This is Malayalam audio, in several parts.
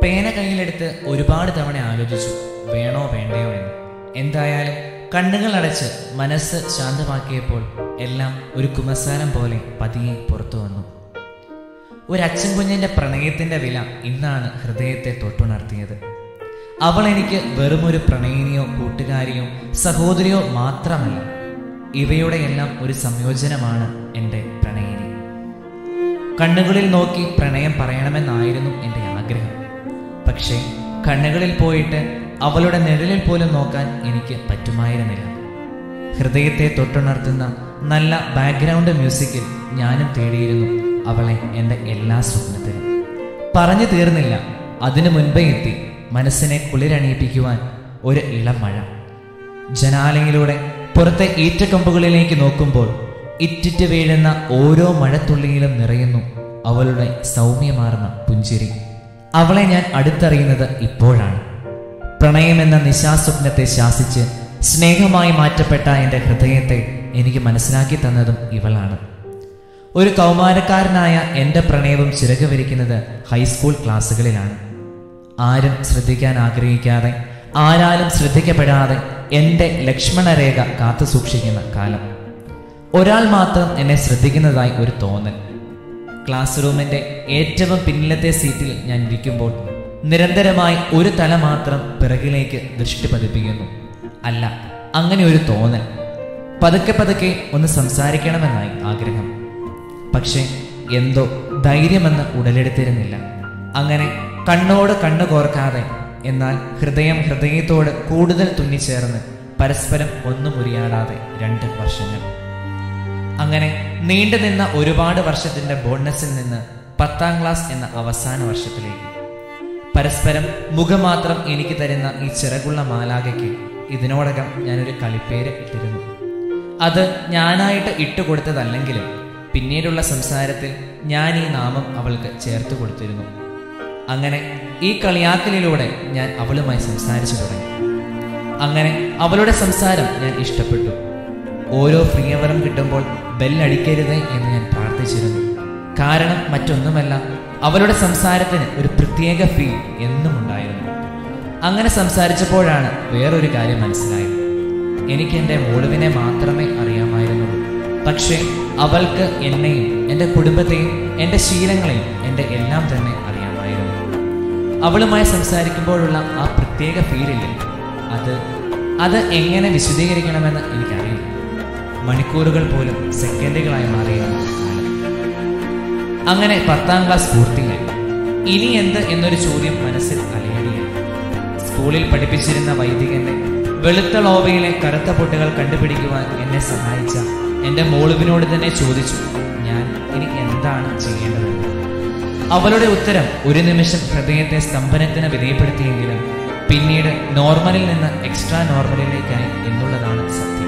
പേന കയ്യിലെടുത്ത് ഒരുപാട് തവണ ആലോചിച്ചു വേണോ വേണ്ടയോ എന്ന് എന്തായാലും കണ്ണുകൾ അടച്ച് മനസ്സ് ശാന്തമാക്കിയപ്പോൾ എല്ലാം ഒരു കുമസാരം പോലെ പതിയെ പുറത്തു വന്നു ഒരു അച്ഛൻ കുഞ്ഞിന്റെ പ്രണയത്തിന്റെ വില ഇന്നാണ് ഹൃദയത്തെ തൊട്ടുണർത്തിയത് അവൾ എനിക്ക് വെറുമൊരു പ്രണയിനിയോ കൂട്ടുകാരിയോ സഹോദരിയോ മാത്രമല്ല ഇവയുടെ എല്ലാം ഒരു സംയോജനമാണ് എൻ്റെ പ്രണയിനി കണ്ണുകളിൽ നോക്കി പ്രണയം പറയണമെന്നായിരുന്നു എൻ്റെ ആഗ്രഹം പക്ഷേ കണ്ണുകളിൽ പോയിട്ട് അവളുടെ നിഴലിൽ പോലും നോക്കാൻ എനിക്ക് പറ്റുമായിരുന്നില്ല ഹൃദയത്തെ തൊട്ടുണർത്തുന്ന നല്ല ബാക്ക്ഗ്രൗണ്ട് മ്യൂസിക്കിൽ ഞാനും തേടിയിരുന്നു അവളെ എൻ്റെ എല്ലാ സ്വപ്നത്തിലും പറഞ്ഞു തീർന്നില്ല അതിനു മുൻപേ എത്തി മനസ്സിനെ കുളിരണിയിപ്പിക്കുവാൻ ഒരു ഇളം മഴ ജനാലയിലൂടെ പുറത്തെ ഈറ്റക്കൊമ്പുകളിലേക്ക് നോക്കുമ്പോൾ ഇറ്റിറ്റ് വീഴുന്ന ഓരോ മഴത്തുള്ളിയിലും നിറയുന്നു അവളുടെ സൗമ്യമാർന്ന പുഞ്ചിരി അവളെ ഞാൻ അടുത്തറിയുന്നത് ഇപ്പോഴാണ് പ്രണയമെന്ന നിശാസ്വപ്നത്തെ ശാസിച്ച് സ്നേഹമായി മാറ്റപ്പെട്ട എൻ്റെ ഹൃദയത്തെ എനിക്ക് മനസ്സിലാക്കി തന്നതും ഇവളാണ് ഒരു കൗമാരക്കാരനായ എൻ്റെ പ്രണയവും ചിറക് വിരിക്കുന്നത് ഹൈസ്കൂൾ ക്ലാസ്സുകളിലാണ് ആരും ശ്രദ്ധിക്കാൻ ആഗ്രഹിക്കാതെ ആരാലും ശ്രദ്ധിക്കപ്പെടാതെ എൻ്റെ ലക്ഷ്മണരേഖ കാത്തു സൂക്ഷിക്കുന്ന കാലം ഒരാൾ മാത്രം എന്നെ ശ്രദ്ധിക്കുന്നതായി ഒരു തോന്നൽ ക്ലാസ് റൂമിന്റെ ഏറ്റവും പിന്നിലത്തെ സീറ്റിൽ ഞാൻ ഇരിക്കുമ്പോൾ നിരന്തരമായി ഒരു തല മാത്രം പിറകിലേക്ക് ദൃഷ്ടി പതിപ്പിക്കുന്നു അല്ല അങ്ങനെ ഒരു തോന്നൽ പതുക്കെ പതുക്കെ ഒന്ന് സംസാരിക്കണമെന്നായി ആഗ്രഹം പക്ഷേ എന്തോ ധൈര്യമെന്ന് ഉടലെടുത്തിരുന്നില്ല അങ്ങനെ കണ്ണോട് കണ്ണു കോർക്കാതെ എന്നാൽ ഹൃദയം ഹൃദയത്തോട് കൂടുതൽ തുന്നിച്ചേർന്ന് പരസ്പരം ഒന്നും ഉരിയാടാതെ രണ്ട് വർഷങ്ങൾ അങ്ങനെ നീണ്ടു നിന്ന ഒരുപാട് വർഷത്തിന്റെ ബോണസിൽ നിന്ന് പത്താം ക്ലാസ് എന്ന അവസാന വർഷത്തിലേക്ക് പരസ്പരം മുഖമാത്രം എനിക്ക് തരുന്ന ഈ ചിറകുള്ള മാലാകയ്ക്ക് ഇതിനോടകം ഞാനൊരു കളിപ്പേര് ഇട്ടിരുന്നു അത് ഞാനായിട്ട് ഇട്ടുകൊടുത്തതല്ലെങ്കിലും പിന്നീടുള്ള സംസാരത്തിൽ ഞാൻ ഈ നാമം അവൾക്ക് ചേർത്ത് കൊടുത്തിരുന്നു അങ്ങനെ ഈ കളിയാക്കലിലൂടെ ഞാൻ അവളുമായി സംസാരിച്ചു തുടങ്ങി അങ്ങനെ അവളുടെ സംസാരം ഞാൻ ഇഷ്ടപ്പെട്ടു ഓരോ ഫ്രീ അവറും കിട്ടുമ്പോൾ ബെല്ലടിക്കരുത് എന്ന് ഞാൻ പ്രാർത്ഥിച്ചിരുന്നു കാരണം മറ്റൊന്നുമല്ല അവളുടെ സംസാരത്തിന് ഒരു പ്രത്യേക ഫീൽ എന്നും ഉണ്ടായിരുന്നു അങ്ങനെ സംസാരിച്ചപ്പോഴാണ് വേറൊരു കാര്യം മനസ്സിലായത് എനിക്ക് എൻ്റെ മോളുവിനെ മാത്രമേ അറിയാമായിരുന്നുള്ളൂ പക്ഷേ അവൾക്ക് എന്നെയും എൻ്റെ കുടുംബത്തെയും എൻ്റെ ശീലങ്ങളെയും എൻ്റെ എല്ലാം തന്നെ അറിയാമായിരുന്നു അവളുമായി സംസാരിക്കുമ്പോഴുള്ള ആ പ്രത്യേക ഫീലില്ലേ അത് അത് എങ്ങനെ വിശദീകരിക്കണമെന്ന് എനിക്കറിയില്ല മണിക്കൂറുകൾ പോലും സെക്കൻഡുകളായി മാറിയിരുന്നു കാലം അങ്ങനെ പത്താം ക്ലാസ് പൂർത്തിയായി ഇനി എന്ത് എന്നൊരു ചോദ്യം മനസ്സിൽ അലയടിയായി സ്കൂളിൽ പഠിപ്പിച്ചിരുന്ന വൈദികന്റെ വെളുത്ത ലോവയിലെ കറുത്ത പൊട്ടുകൾ കണ്ടുപിടിക്കുവാൻ എന്നെ സഹായിച്ച എൻ്റെ മോളുവിനോട് തന്നെ ചോദിച്ചു ഞാൻ ഇനി എന്താണ് ചെയ്യേണ്ടതെന്ന് അവളുടെ ഉത്തരം ഒരു നിമിഷം ഹൃദയത്തെ സ്തംഭനത്തിന് വിധേയപ്പെടുത്തിയെങ്കിലും പിന്നീട് നോർമലിൽ നിന്ന് എക്സ്ട്രാ നോർമലിലേക്കായി എന്നുള്ളതാണ് സത്യം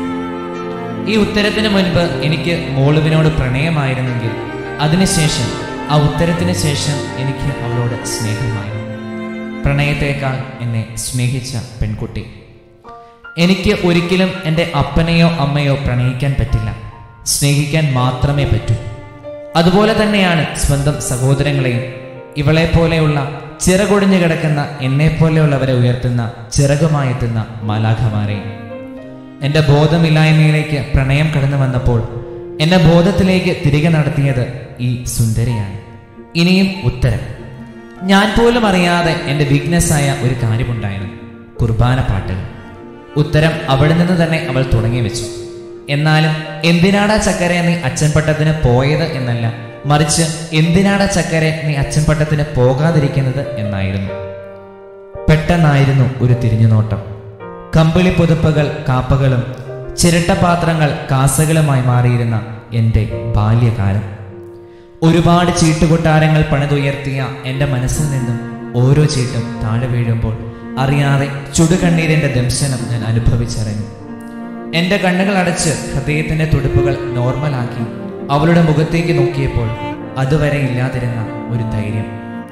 ഈ ഉത്തരത്തിന് മുൻപ് എനിക്ക് മോളുവിനോട് പ്രണയമായിരുന്നെങ്കിൽ അതിനുശേഷം ആ ഉത്തരത്തിന് ശേഷം എനിക്ക് അവളോട് സ്നേഹമായിരുന്നു പ്രണയത്തേക്കാൾ എന്നെ സ്നേഹിച്ച പെൺകുട്ടി എനിക്ക് ഒരിക്കലും എൻ്റെ അപ്പനെയോ അമ്മയോ പ്രണയിക്കാൻ പറ്റില്ല സ്നേഹിക്കാൻ മാത്രമേ പറ്റൂ അതുപോലെ തന്നെയാണ് സ്വന്തം സഹോദരങ്ങളെയും ഇവളെ പോലെയുള്ള ചിറകൊടിഞ്ഞു കിടക്കുന്ന എന്നെ പോലെയുള്ളവരെ ഉയർത്തുന്ന ചിറകുമായെത്തുന്ന മാലാഖമാരെയും എൻ്റെ ബോധമില്ലായ്മയിലേക്ക് പ്രണയം കടന്നു വന്നപ്പോൾ എന്നെ ബോധത്തിലേക്ക് തിരികെ നടത്തിയത് ഈ സുന്ദരിയാണ് ഇനിയും ഉത്തരം ഞാൻ പോലും അറിയാതെ എൻ്റെ വീക്ക്നെസ് ആയ ഒരു കാര്യമുണ്ടായിരുന്നു കുർബാന പാട്ടുകൾ ഉത്തരം അവിടെ നിന്ന് തന്നെ അവൾ തുടങ്ങി വെച്ചു എന്നാലും എന്തിനാടാ ചക്കരെ നീ അച്ഛൻപട്ടത്തിന് പോയത് എന്നല്ല മറിച്ച് എന്തിനാടാ ചക്കരെ നീ അച്ഛൻപട്ടത്തിന് പോകാതിരിക്കുന്നത് എന്നായിരുന്നു പെട്ടെന്നായിരുന്നു ഒരു തിരിഞ്ഞുനോട്ടം കമ്പിളി പുതുപ്പകൾ കാപ്പകളും ചിരട്ടപാത്രങ്ങൾ കാസകളുമായി മാറിയിരുന്ന എൻ്റെ ബാല്യകാലം ഒരുപാട് ചീട്ടുകൊട്ടാരങ്ങൾ പണിതുയർത്തിയ എൻ്റെ മനസ്സിൽ നിന്നും ഓരോ ചീട്ടും താഴെ വീഴുമ്പോൾ അറിയാതെ ചുടുകണ്ണീരിൻ്റെ ദംശനം ഞാൻ അനുഭവിച്ചറിഞ്ഞു എൻ്റെ കണ്ണുകൾ അടച്ച് ഹൃദയത്തിൻ്റെ തുടിപ്പുകൾ നോർമലാക്കി അവളുടെ മുഖത്തേക്ക് നോക്കിയപ്പോൾ അതുവരെ ഇല്ലാതിരുന്ന ഒരു ധൈര്യം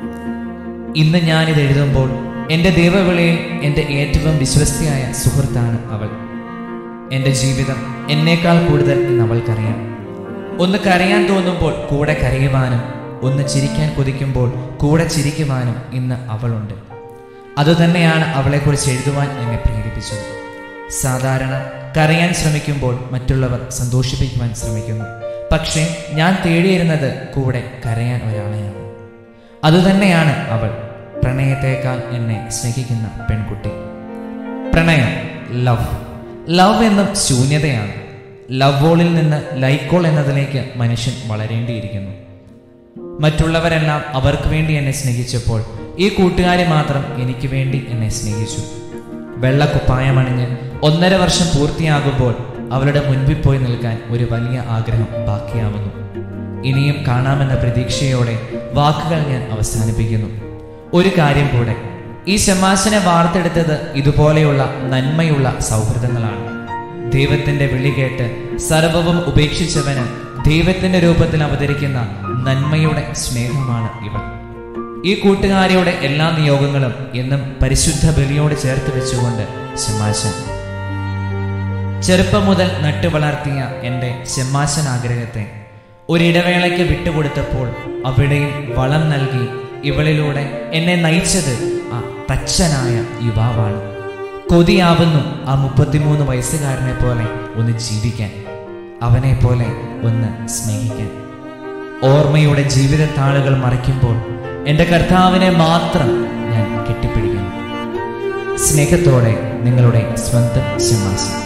ഇന്ന് ഞാനിത് എഴുതുമ്പോൾ എൻ്റെ ദൈവവിളിയിൽ എൻ്റെ ഏറ്റവും വിശ്വസ്തയായ സുഹൃത്താണ് അവൾ എൻ്റെ ജീവിതം എന്നേക്കാൾ കൂടുതൽ ഇന്ന് അവൾക്കറിയാം ഒന്ന് കരയാൻ തോന്നുമ്പോൾ കൂടെ കരയുവാനും ഒന്ന് ചിരിക്കാൻ കൊതിക്കുമ്പോൾ കൂടെ ചിരിക്കുവാനും ഇന്ന് അവളുണ്ട് അതുതന്നെയാണ് അവളെക്കുറിച്ച് എഴുതുവാൻ എന്നെ പ്രേരിപ്പിച്ചത് സാധാരണ കരയാൻ ശ്രമിക്കുമ്പോൾ മറ്റുള്ളവർ സന്തോഷിപ്പിക്കുവാൻ ശ്രമിക്കുന്നു പക്ഷേ ഞാൻ തേടിയിരുന്നത് കൂടെ കരയാൻ ഒരാളെയാണ് അതുതന്നെയാണ് അവൾ പ്രണയത്തേക്കാൾ എന്നെ സ്നേഹിക്കുന്ന പെൺകുട്ടി പ്രണയം ലവ് ലവ് എന്നും ശൂന്യതയാണ് ലവോളിൽ നിന്ന് ലൈക്കോൾ എന്നതിലേക്ക് മനുഷ്യൻ വളരേണ്ടിയിരിക്കുന്നു മറ്റുള്ളവരെല്ലാം അവർക്ക് വേണ്ടി എന്നെ സ്നേഹിച്ചപ്പോൾ ഈ കൂട്ടുകാരി മാത്രം എനിക്ക് വേണ്ടി എന്നെ സ്നേഹിച്ചു വെള്ളക്കുപ്പായമണിഞ്ഞ് ഒന്നര വർഷം പൂർത്തിയാകുമ്പോൾ അവളുടെ മുൻപിൽ പോയി നിൽക്കാൻ ഒരു വലിയ ആഗ്രഹം ബാക്കിയാവുന്നു ഇനിയും കാണാമെന്ന പ്രതീക്ഷയോടെ വാക്കുകൾ ഞാൻ അവസാനിപ്പിക്കുന്നു ഒരു കാര്യം കൂടെ ഈ ശമാശനെ വാർത്തെടുത്തത് ഇതുപോലെയുള്ള നന്മയുള്ള സൗഹൃദങ്ങളാണ് ദൈവത്തിന്റെ വിളി കേട്ട് സർവവും ഉപേക്ഷിച്ചവന് ദൈവത്തിന്റെ രൂപത്തിൽ അവതരിക്കുന്ന നന്മയുടെ സ്നേഹമാണ് ഇവൾ ഈ കൂട്ടുകാരിയുടെ എല്ലാ നിയോഗങ്ങളും എന്നും പരിശുദ്ധ ബലിയോട് ചേർത്ത് വെച്ചുകൊണ്ട് ശമാശൻ ചെറുപ്പം മുതൽ നട്ടുവളർത്തിയ എൻ്റെ ശമാശൻ ആഗ്രഹത്തെ ഒരിടവേളയ്ക്ക് വിട്ടുകൊടുത്തപ്പോൾ അവിടെയും വളം നൽകി ഇവളിലൂടെ എന്നെ നയിച്ചത് ആ തച്ചനായ യുവാവാണ് കൊതിയാവുന്നു ആ മുപ്പത്തിമൂന്ന് വയസ്സുകാരനെ പോലെ ഒന്ന് ജീവിക്കാൻ അവനെ പോലെ ഒന്ന് സ്നേഹിക്കാൻ ഓർമ്മയുടെ ജീവിതത്താളുകൾ മറയ്ക്കുമ്പോൾ എൻ്റെ കർത്താവിനെ മാത്രം ഞാൻ കെട്ടിപ്പിടിക്കുന്നു സ്നേഹത്തോടെ നിങ്ങളുടെ സ്വന്തം സിംഹാസനം